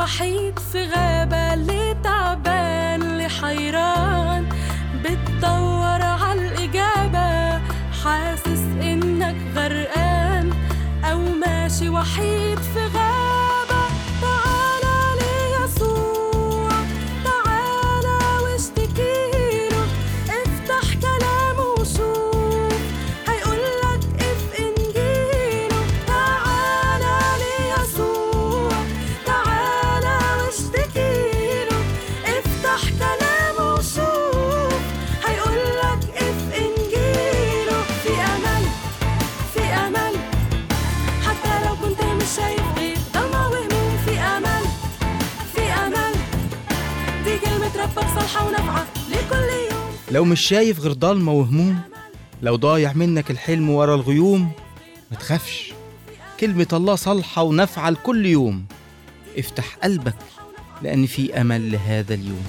وحيد في غابة اللي تعبان اللي حيران بتدور عالإجابة حاسس إنك غرقان أو ماشي وحيد في غابة تعالى ليسوع تعالى واشتكيله افتح كلامه وشوف هيقولك اف انجيله تعالى ليسوع تعالى واشتكيله افتح كلامه وشوف هيقولك اف انجيله في امل في امل حتى لو كنت مش شايف غير ضلمة وهموم في امل في امل دي كلمة ربك صالحة ونافعة لكل يوم لو مش شايف غير ضلمة وهموم لو ضايع منك الحلم ورا الغيوم ما تخافش كلمة الله صالحة ونافعة لكل يوم افتح قلبك لأن في أمل لهذا اليوم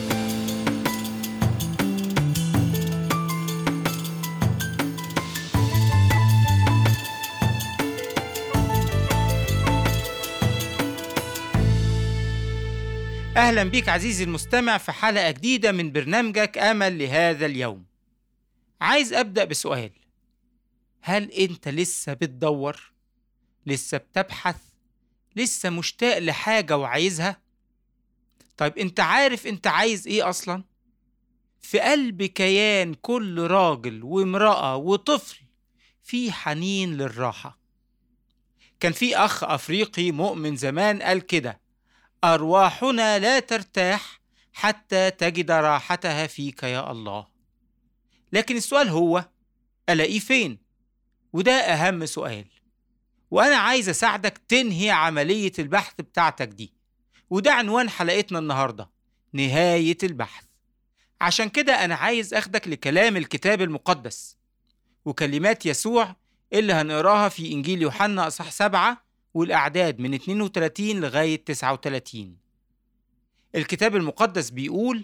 أهلا بيك عزيزي المستمع في حلقة جديدة من برنامجك أمل لهذا اليوم عايز أبدأ بسؤال هل أنت لسه بتدور؟ لسه بتبحث؟ لسه مشتاق لحاجة وعايزها؟ طيب أنت عارف أنت عايز إيه أصلا؟ في قلب كيان كل راجل وامرأة وطفل في حنين للراحة كان في أخ أفريقي مؤمن زمان قال كده أرواحنا لا ترتاح حتى تجد راحتها فيك يا الله لكن السؤال هو ألاقيه فين؟ وده أهم سؤال وأنا عايز أساعدك تنهي عملية البحث بتاعتك دي وده عنوان حلقتنا النهاردة نهاية البحث عشان كده أنا عايز أخدك لكلام الكتاب المقدس وكلمات يسوع اللي هنقراها في إنجيل يوحنا أصح سبعة والأعداد من 32 لغاية 39 الكتاب المقدس بيقول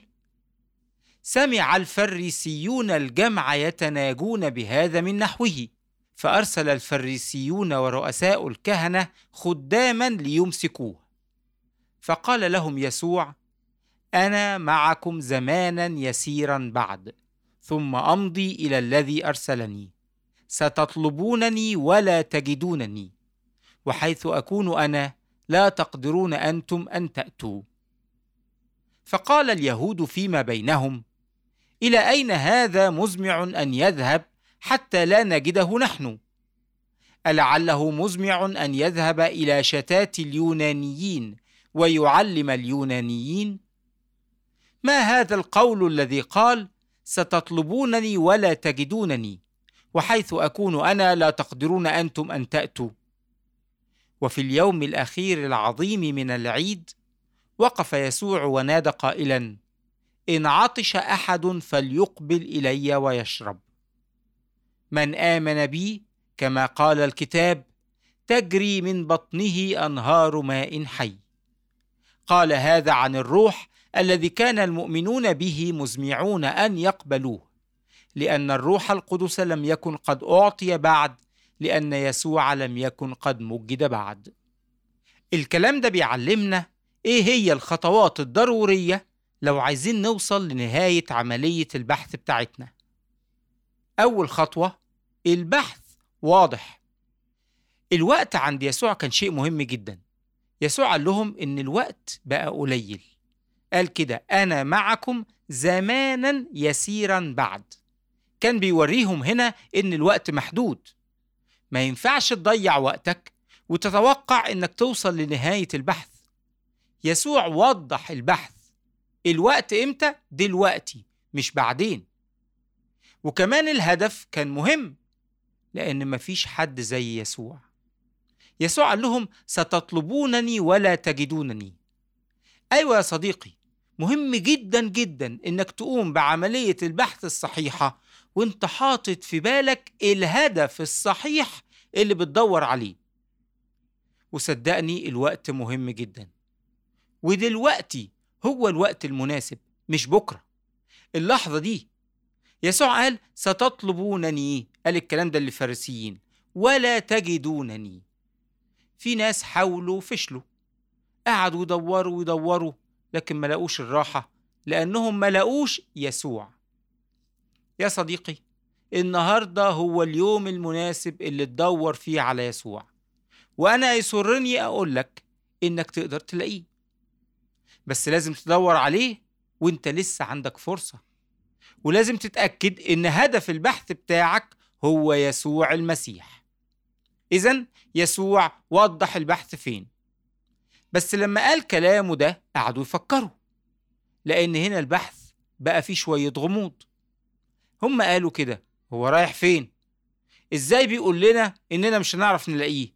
سمع الفريسيون الجمع يتناجون بهذا من نحوه فأرسل الفريسيون ورؤساء الكهنة خداما ليمسكوه فقال لهم يسوع أنا معكم زمانا يسيرا بعد ثم أمضي إلى الذي أرسلني ستطلبونني ولا تجدونني وحيث اكون انا لا تقدرون انتم ان تاتوا فقال اليهود فيما بينهم الى اين هذا مزمع ان يذهب حتى لا نجده نحن ألعله مزمع أن يذهب إلى شتات اليونانيين ويعلم اليونانيين؟ ما هذا القول الذي قال: ستطلبونني ولا تجدونني، وحيث أكون أنا لا تقدرون أنتم أن تأتوا. وفي اليوم الاخير العظيم من العيد وقف يسوع ونادى قائلا ان عطش احد فليقبل الي ويشرب من امن بي كما قال الكتاب تجري من بطنه انهار ماء حي قال هذا عن الروح الذي كان المؤمنون به مزمعون ان يقبلوه لان الروح القدس لم يكن قد اعطي بعد لأن يسوع لم يكن قد مجد بعد. الكلام ده بيعلمنا إيه هي الخطوات الضرورية لو عايزين نوصل لنهاية عملية البحث بتاعتنا. أول خطوة البحث واضح. الوقت عند يسوع كان شيء مهم جدا. يسوع قال لهم إن الوقت بقى قليل. قال كده أنا معكم زمانا يسيرا بعد. كان بيوريهم هنا إن الوقت محدود. ما ينفعش تضيع وقتك وتتوقع انك توصل لنهاية البحث يسوع وضح البحث الوقت امتى دلوقتي مش بعدين وكمان الهدف كان مهم لان مفيش حد زي يسوع يسوع قال لهم ستطلبونني ولا تجدونني ايوه يا صديقي مهم جدا جدا انك تقوم بعملية البحث الصحيحة وانت حاطط في بالك الهدف الصحيح اللي بتدور عليه وصدقني الوقت مهم جدا ودلوقتي هو الوقت المناسب مش بكرة اللحظة دي يسوع قال ستطلبونني قال الكلام ده للفارسيين ولا تجدونني في ناس حاولوا فشلوا قعدوا يدوروا ويدوروا لكن ما لقوش الراحة لأنهم ما لقوش يسوع يا صديقي النهاردة هو اليوم المناسب اللي تدور فيه على يسوع وأنا يسرني أقول لك إنك تقدر تلاقيه بس لازم تدور عليه وإنت لسه عندك فرصة ولازم تتأكد إن هدف البحث بتاعك هو يسوع المسيح إذا يسوع وضح البحث فين بس لما قال كلامه ده قعدوا يفكروا لأن هنا البحث بقى فيه شوية غموض هم قالوا كده هو رايح فين؟ إزاي بيقول لنا إننا مش هنعرف نلاقيه؟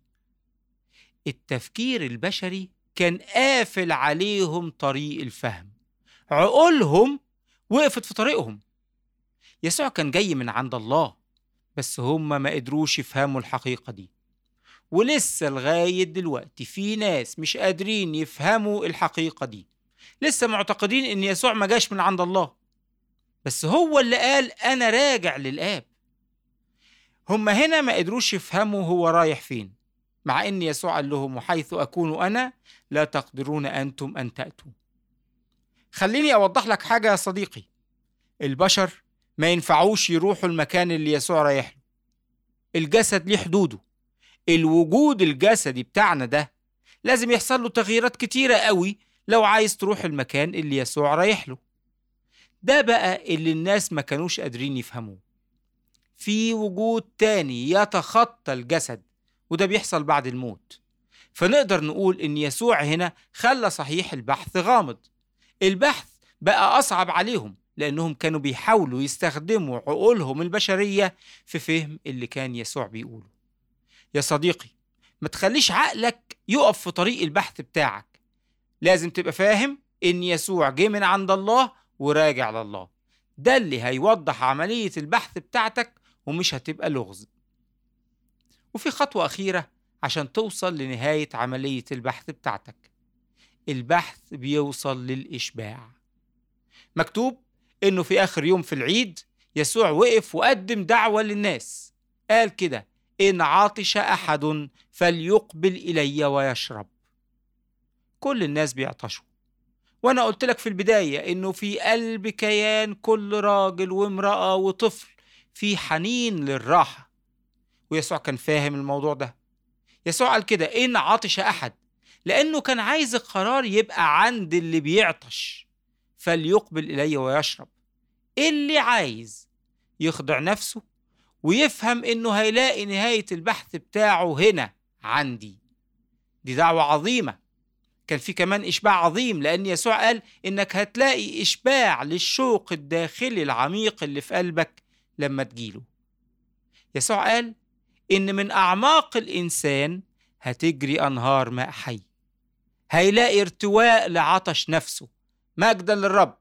التفكير البشري كان قافل عليهم طريق الفهم عقولهم وقفت في طريقهم يسوع كان جاي من عند الله بس هم ما قدروش يفهموا الحقيقة دي ولسه لغاية دلوقتي في ناس مش قادرين يفهموا الحقيقة دي لسه معتقدين ان يسوع ما جاش من عند الله بس هو اللي قال انا راجع للآب هم هنا ما قدروش يفهموا هو رايح فين مع ان يسوع قال لهم وحيث اكون انا لا تقدرون انتم ان تاتوا خليني اوضح لك حاجه يا صديقي البشر ما ينفعوش يروحوا المكان اللي يسوع رايح له الجسد ليه حدوده الوجود الجسدي بتاعنا ده لازم يحصل له تغييرات كتيرة قوي لو عايز تروح المكان اللي يسوع رايح له ده بقى اللي الناس ما كانوش قادرين يفهموه في وجود تاني يتخطى الجسد وده بيحصل بعد الموت فنقدر نقول ان يسوع هنا خلى صحيح البحث غامض البحث بقى اصعب عليهم لانهم كانوا بيحاولوا يستخدموا عقولهم البشريه في فهم اللي كان يسوع بيقوله يا صديقي ما تخليش عقلك يقف في طريق البحث بتاعك لازم تبقى فاهم ان يسوع جه من عند الله وراجع لله ده اللي هيوضح عمليه البحث بتاعتك ومش هتبقى لغز وفي خطوة أخيرة عشان توصل لنهاية عملية البحث بتاعتك البحث بيوصل للإشباع مكتوب إنه في آخر يوم في العيد يسوع وقف وقدم دعوة للناس قال كده إن عطش أحد فليقبل إلي ويشرب كل الناس بيعطشوا وأنا قلت لك في البداية إنه في قلب كيان كل راجل وامرأة وطفل في حنين للراحة ويسوع كان فاهم الموضوع ده يسوع قال كده إن عطش أحد لأنه كان عايز القرار يبقى عند اللي بيعطش فليقبل إلي ويشرب اللي عايز يخضع نفسه ويفهم إنه هيلاقي نهاية البحث بتاعه هنا عندي دي دعوة عظيمة كان في كمان إشباع عظيم لأن يسوع قال إنك هتلاقي إشباع للشوق الداخلي العميق اللي في قلبك لما تجيله يسوع قال إن من أعماق الإنسان هتجري أنهار ماء حي هيلاقي ارتواء لعطش نفسه مجدا للرب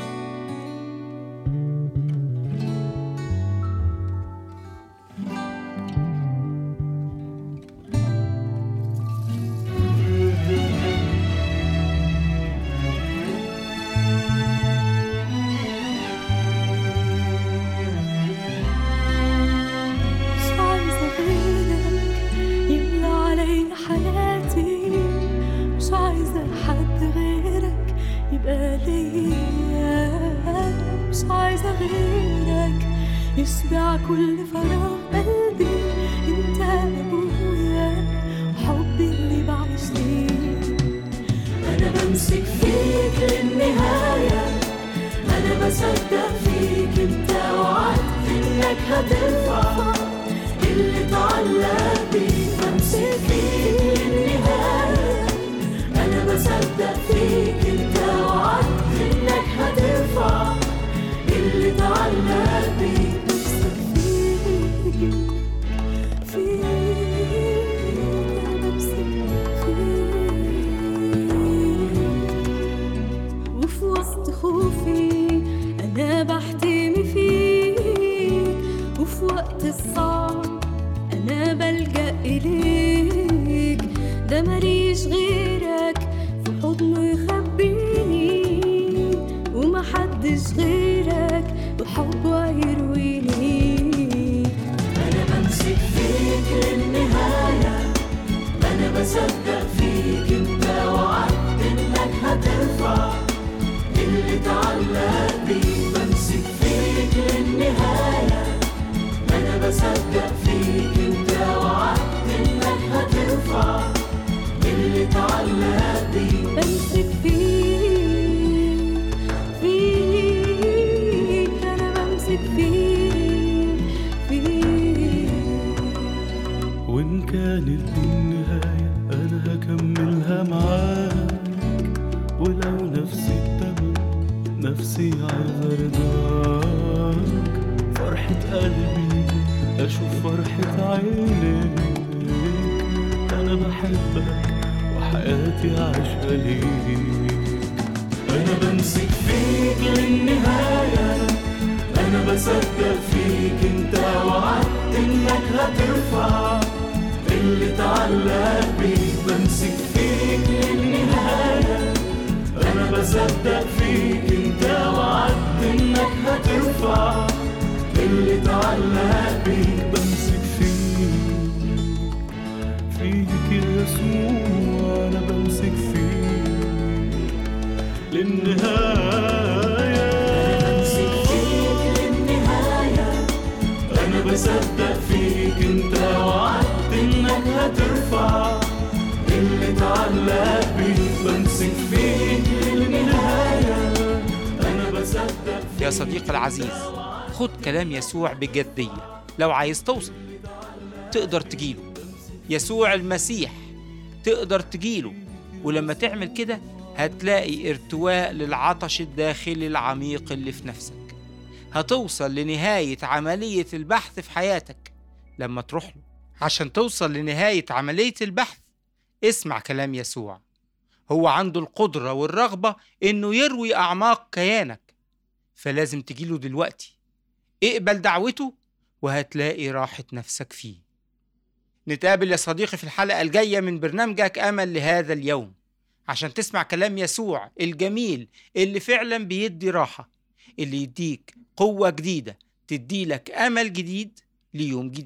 مش عايزة غيرك يملى علي حياتي مش عايزة حد غيرك يبقى ليا مش عايزة غيرك يشبع كل فراغ قلبي انت ابويا وحبي اللي بعيش ليه انا بمسك فيك للنهايه انا بصدق فيك انت وعدت انك هترفع اللي اتعلق بيك بمسك فيك للنهايه انا بصدق فيك انت وعدت انك هترفع اللي اتعلق بيك بمسك فيك فيك انا بمسك فيك وفي وسط خوفي أنا بحتمي فيك وفي وقت الصعب أنا بلجأ إليك ده ماليش غيرك في حضنه يخبيني ومحدش غيرك بحبه يرويني أنا بمسك فيك للنهاية أنا بصدق فيك أنت وعدت فيك انت وعدت انك هترفع اللي اتعلق بيه بمسك فيك فيك أنا بمسك فيك فيك وإن كانت النهاية أنا هكملها معاك ولو نفسي التمن نفسي عايز أرضاك فرحة قلبي أشوف فرحة عينيك أنا بحبك وحياتي عايشة ليك أنا بمسك فيك للنهاية أنا بصدق فيك أنت وعدت إنك هترفع اللي اتعلق بيك بمسك فيك للنهاية أنا بصدق فيك أنت وعدت إنك هترفع اللي اتعلق بيك بمسك فيك فيك يا يسوع أنا بمسك فيك للنهاية بمسك فيك للنهاية أنا بصدق فيك أنت وعدت إنك هترفع اللي اتعلق بيك بمسك فيك للنهاية أنا بصدق يا صديقي العزيز خد كلام يسوع بجدية لو عايز توصل تقدر تجيله يسوع المسيح تقدر تجيله ولما تعمل كده هتلاقي ارتواء للعطش الداخلي العميق اللي في نفسك هتوصل لنهاية عملية البحث في حياتك لما تروح له عشان توصل لنهاية عملية البحث اسمع كلام يسوع هو عنده القدرة والرغبة إنه يروي أعماق كيانك فلازم تجيله دلوقتي اقبل دعوته وهتلاقي راحة نفسك فيه نتقابل يا صديقي في الحلقة الجاية من برنامجك أمل لهذا اليوم عشان تسمع كلام يسوع الجميل اللي فعلا بيدي راحة اللي يديك قوة جديدة تديلك أمل جديد ليوم جديد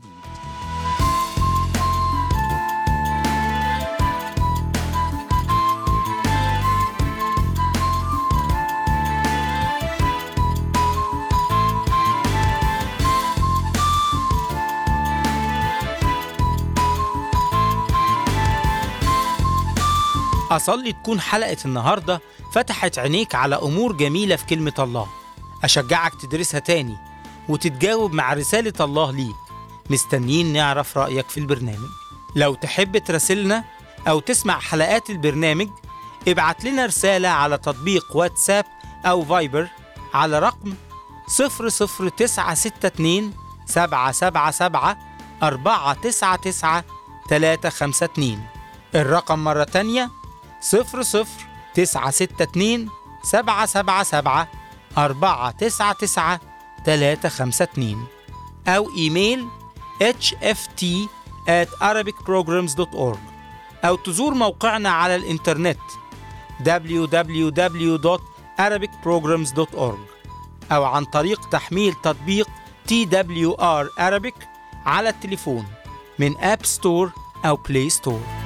أصلي تكون حلقة النهاردة فتحت عينيك على أمور جميلة في كلمة الله أشجعك تدرسها تاني وتتجاوب مع رسالة الله ليك مستنيين نعرف رأيك في البرنامج لو تحب تراسلنا أو تسمع حلقات البرنامج ابعت لنا رسالة على تطبيق واتساب أو فايبر على رقم 00962 777 499 352 الرقم مرة تانية صفر صفر تسعة ستة اتنين سبعة سبعة سبعة أربعة تسعة تسعة تلاتة خمسة اتنين أو إيميل hft at arabicprograms.org أو تزور موقعنا على الإنترنت www.arabicprograms.org أو عن طريق تحميل تطبيق TWR Arabic على التليفون من أب ستور أو بلاي ستور